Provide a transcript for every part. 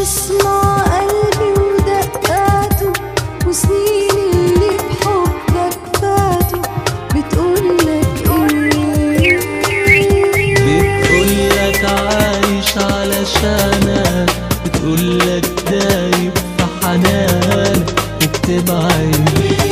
تسمع قلبي ودقاته وسنين اللي بحبك فاتوا بتقولك ايه بتقولك عايش علشانك بتقولك دايب في حنانك وبتبعد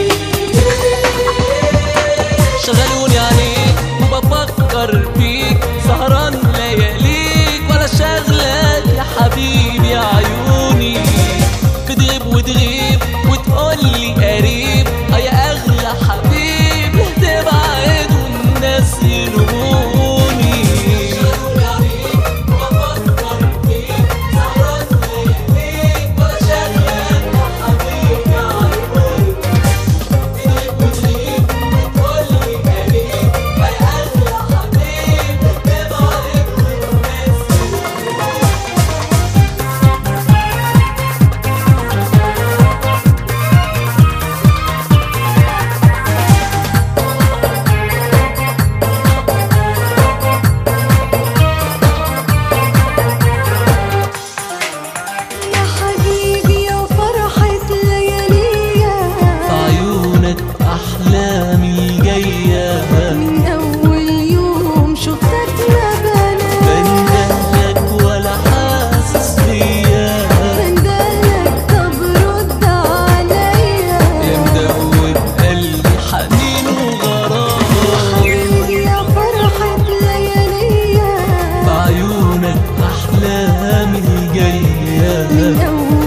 شغلوني عليك وبفكر فيك سهران لياليك ولا شغلك يا حبيبي عيوني بتغيب وتغيب وتقولي قريب اه يا اغلى حبيب ليه تبعد والناس يلوموني شغلوني عليك وبفكر فيك سهران لياليك ولا شغلك يا حبيبي عيوني يا حبيبي يا فرحة لياليا عيونك أحلامي جاية من أول يوم شفتك ما بنام بندهلك ولا حاسس بيا بندهلك طب رد عليا يا مدوب قلبي حنين وغرام حبيبي يا فرحة لياليا بعيونك أحلامي من جاية أول